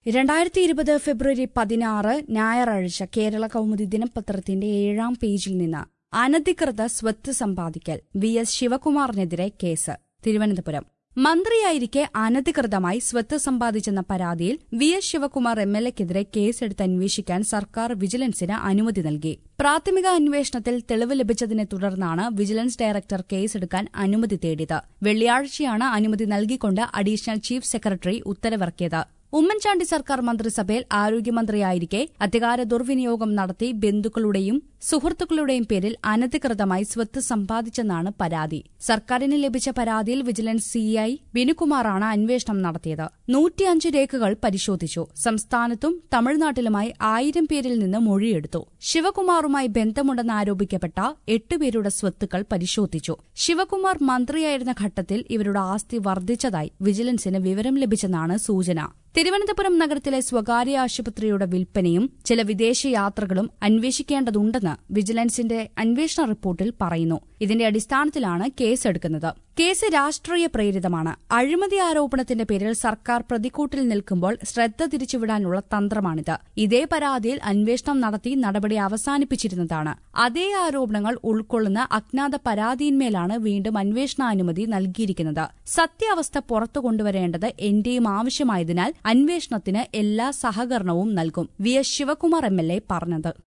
രണ്ടായിരത്തി ഇരുപത് ഫെബ്രുവരി പതിനാറ് ഞായറാഴ്ച കേരള കൗമുദി ദിനപത്രത്തിന്റെ ഏഴാം പേജിൽ നിന്ന് അനധികൃത സ്വത്ത് സമ്പാദിക്കൽ വി എസ് ശിവകുമാറിനെതിരെ കേസ് തിരുവനന്തപുരം മന്ത്രിയായിരിക്കെ അനധികൃതമായി സ്വത്ത് സമ്പാദിച്ചെന്ന പരാതിയിൽ V S Sivakumar M L എക്കെതിരെ കേസെടുത്ത് അന്വേഷിക്കാൻ സർക്കാർ വിജിലൻസിന് അനുമതി നൽകി പ്രാഥമിക അന്വേഷണത്തിൽ തെളിവ് ലഭിച്ചതിനെ തുടർന്നാണ് വിജിലൻസ് ഡയറക്ടർ കേസെടുക്കാൻ അനുമതി തേടിയത് വെള്ളിയാഴ്ചയാണ് അനുമതി നൽകിക്കൊണ്ട് അഡീഷണൽ ചീഫ് സെക്രട്ടറി ഉത്തരവിറക്കിയത് ഉമ്മൻചാണ്ടി സർക്കാർ മന്ത്രിസഭയിൽ ആരോഗ്യമന്ത്രിയായിരിക്കെ അധികാര ദുർവിനിയോഗം നടത്തി ബന്ധുക്കളുടെയും സുഹൃത്തുക്കളുടെയും പേരിൽ അനധികൃതമായി സ്വത്ത് സമ്പാദിച്ചെന്നാണ് പരാതി സർക്കാരിന് ലഭിച്ച പരാതിയിൽ വിജിലൻസ് സിഐ ബിനുകുമാറാണ് അന്വേഷണം നടത്തിയത് നൂറ്റിയഞ്ച് രേഖകൾ പരിശോധിച്ചു സംസ്ഥാനത്തും തമിഴ്നാട്ടിലുമായി ആയിരം പേരിൽ നിന്ന് മൊഴിയെടുത്തു ശിവകുമാറുമായി ബന്ധമുണ്ടെന്ന് ആരോപിക്കപ്പെട്ട എട്ടുപേരുടെ സ്വത്തുക്കൾ പരിശോധിച്ചു ശിവകുമാർ മന്ത്രിയായിരുന്ന ഘട്ടത്തിൽ ഇവരുടെ ആസ്തി വർദ്ധിച്ചതായി വിജിലൻസിന് വിവരം ലഭിച്ചെന്നാണ് സൂചന തിരുവനന്തപുരം നഗരത്തിലെ സ്വകാര്യ ആശുപത്രിയുടെ വിൽപ്പനയും ചില വിദേശ യാത്രകളും അന്വേഷിക്കേണ്ടതുണ്ടെന്ന് വിജിലൻസിന്റെ അന്വേഷണ റിപ്പോർട്ടിൽ പറയുന്നു ഇതിന്റെ അടിസ്ഥാനത്തിലാണ് കേസെടുക്കുന്നത് കേസ് രാഷ്ട്രീയ പ്രേരിതമാണ് അഴിമതി ആരോപണത്തിന്റെ പേരിൽ സർക്കാർ പ്രതിക്കൂട്ടിൽ നിൽക്കുമ്പോൾ ശ്രദ്ധ തിരിച്ചുവിടാനുള്ള തന്ത്രമാണിത് ഇതേ പരാതിയിൽ അന്വേഷണം നടത്തി നടപടി അവസാനിപ്പിച്ചിരുന്നതാണ് അതേ ആരോപണങ്ങൾ ഉൾക്കൊള്ളുന്ന അജ്ഞാത പരാതിയിന്മേലാണ് വീണ്ടും അന്വേഷണാനുമതി നൽകിയിരിക്കുന്നത് സത്യാവസ്ഥ പുറത്തു കൊണ്ടുവരേണ്ടത് എന്റെയും ആവശ്യമായതിനാൽ അന്വേഷണത്തിന് എല്ലാ സഹകരണവും നൽകും V S Sivakumar M L A പറഞ്ഞത്